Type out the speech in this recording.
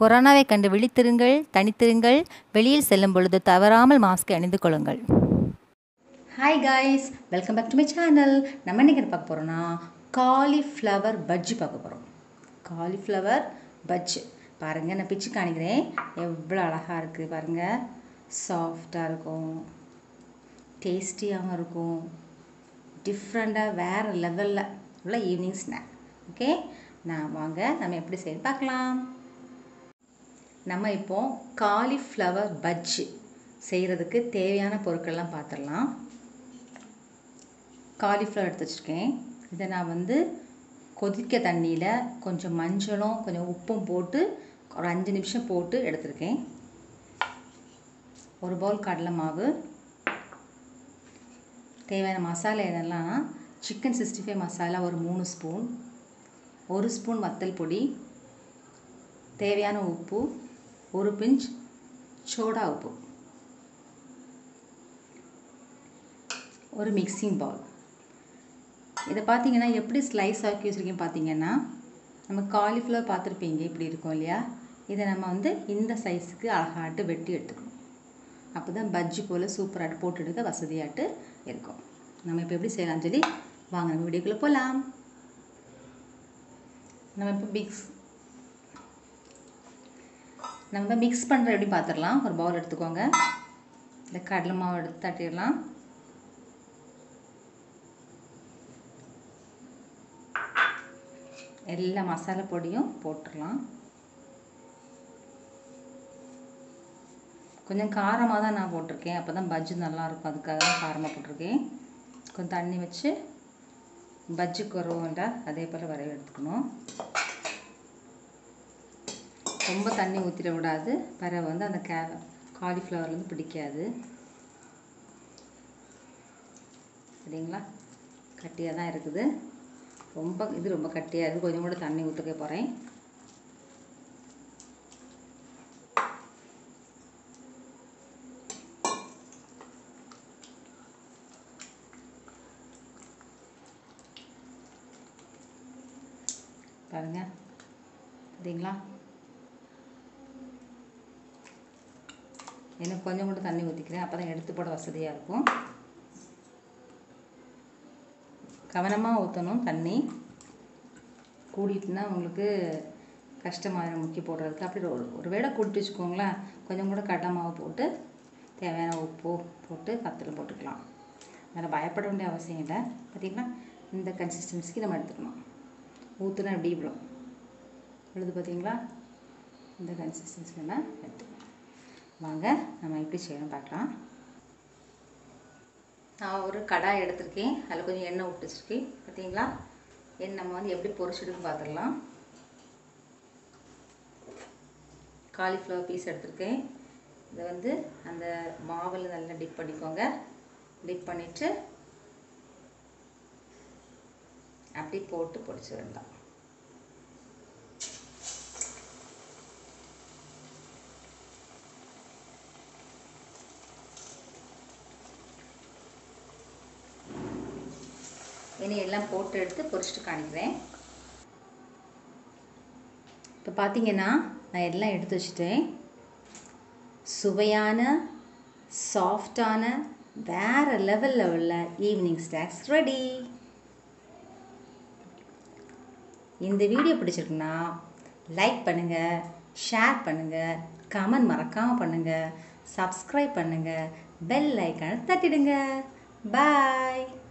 கொரோனாவை கண்டு விழித்திருங்கள் தனித்திருங்கள் வெளியில் செல்லும் பொழுது தவறாமல் மாஸ்க் அணிந்து கொள்ளுங்கள் hi guys welcome back to my channel நம்ம இன்றைக்கி என்ன பார்க்க போகிறோன்னா காலிஃப்ளவர் பஜ்ஜி பார்க்க போகிறோம் காலிஃப்ளவர் பஜ்ஜி பாருங்கள் நான் பிச்சு காணிக்கிறேன் எவ்வளோ அழகாக இருக்குது பாருங்கள் சாஃப்டாக இருக்கும் டேஸ்டியாகவும் இருக்கும் டிஃப்ரெண்ட்டாக வேறு லெவலில் உள்ள ஈவினிங் ஸ்நாக் ஓகே நான் வாங்க நம்ம எப்படி செய்ய பார்க்கலாம் நம்ம இப்போ காலிஃப்ளவர் பஜ்ஜி செய்கிறதுக்கு தேவையான பொருட்கள்லாம் பார்த்துடலாம் காலிஃப்ளவர் எடுத்து வச்சுருக்கேன் இதை நான் வந்து கொதிக்க தண்ணியில் கொஞ்சம் மஞ்சளும் கொஞ்சம் உப்பும் போட்டு ஒரு அஞ்சு நிமிஷம் போட்டு எடுத்திருக்கேன் ஒரு பவுல் கடலை மாவு தேவையான மசாலா என்னெல்லாம் சிக்கன் சிக்ஸ்டி ஃபைவ் மசாலா ஒரு மூணு ஸ்பூன் ஒரு ஸ்பூன் வத்தல் பொடி தேவையான உப்பு ஒரு பிஞ்ச் சோடா உப்பு ஒரு மிக்சிங் பவுல் இதை பார்த்தீங்கன்னா எப்படி ஸ்லைஸ் ஆக்கி வச்சுருக்கேன் பார்த்தீங்கன்னா நம்ம காலிஃப்ளவர் பார்த்துருப்பீங்க இப்படி இருக்கும் இல்லையா இதை நம்ம வந்து இந்த சைஸுக்கு அழகாட்டு வெட்டி எடுத்துக்கணும் அப்போ தான் பஜ்ஜி போல் சூப்பராட்டு போட்டு எடுக்க வசதியாட்டு இருக்கும் நம்ம இப்போ எப்படி செய்யலாம்னு சொல்லி வாங்க நம்ம வீடியோக்குள்ளே போகலாம் நம்ம இப்போ மிக்ஸ் நம்ம மிக்ஸ் பண்ணுற எப்படி பார்த்துடலாம் ஒரு பவுல் எடுத்துக்கோங்க இந்த கடலை மாவு எடுத்து தட்டிடலாம் எல்லா மசாலா பொடியும் போட்டுடலாம் கொஞ்சம் காரமாக தான் நான் போட்டிருக்கேன் அப்போ தான் பஜ்ஜி நல்லாயிருக்கும் அதுக்காக தான் காரமாக போட்டிருக்கேன் கொஞ்சம் தண்ணி வச்சு பஜ்ஜி குறவுண்டா அதே போல் வரைய எடுத்துக்கணும் ரொம்ப தண்ணி ஊற்றிட விடாது பிறகு வந்து அந்த கே காலிஃப்ளவர்லேருந்து பிடிக்காது சரிங்களா கட்டியாக தான் இருக்குது ரொம்ப இது ரொம்ப கட்டியாக இருக்குது கொஞ்சம் கூட தண்ணி ஊற்றுக்க போகிறேன் பாருங்க சரிங்களா எனக்கு கொஞ்சம் கூட தண்ணி ஊற்றிக்கிறேன் அப்போ தான் எடுத்து போட வசதியாக இருக்கும் கவனமாக ஊற்றணும் தண்ணி கூடிட்டுனா உங்களுக்கு கஷ்டமாக முக்கி போடுறதுக்கு அப்படி ஒரு ஒரு வேளை கூட்டி வச்சுக்கோங்களேன் கொஞ்சம் கூட கடலை மாவு போட்டு தேவையான உப்பு போட்டு கத்தில் போட்டுக்கலாம் அதில் பயப்பட வேண்டிய அவசியம் இல்லை பார்த்திங்களா இந்த கன்சிஸ்டன்சிக்கு நம்ம எடுத்துக்கணும் ஊற்றுனா எப்படி இவ்வளோ விழுது பார்த்தீங்களா இந்த கன்சிஸ்டன்சி நம்ம எடுத்துக்கணும் வாங்க நம்ம எப்படி செய்யணும் பார்க்கலாம் நான் ஒரு கடாய் எடுத்திருக்கேன் அதில் கொஞ்சம் எண்ணெய் விட்டு வச்சுருக்கேன் பார்த்தீங்களா எண்ணெய் நம்ம வந்து எப்படி பொரிச்சிடுன்னு பார்த்துடலாம் காலிஃப்ளவர் பீஸ் எடுத்திருக்கேன் இதை வந்து அந்த மாவில் நல்லா டிப் பண்ணிக்கோங்க டிப் பண்ணிவிட்டு அப்படி போட்டு பொரிச்சு வேண்டாம் இனி எல்லாம் போட்டு எடுத்து பொரிச்சிட்டு காணிக்கிறேன் இப்போ பார்த்தீங்கன்னா நான் எல்லாம் எடுத்து வச்சுட்டேன் சுவையான சாஃப்டான வேறு லெவலில் உள்ள ஈவினிங் ஸ்நாக்ஸ் ரெடி இந்த வீடியோ பிடிச்சிருக்குன்னா லைக் பண்ணுங்கள் ஷேர் பண்ணுங்கள் கமெண்ட் மறக்காமல் பண்ணுங்கள் சப்ஸ்கிரைப் பண்ணுங்கள் பெல் ஐக்கானை தட்டிடுங்க பாய்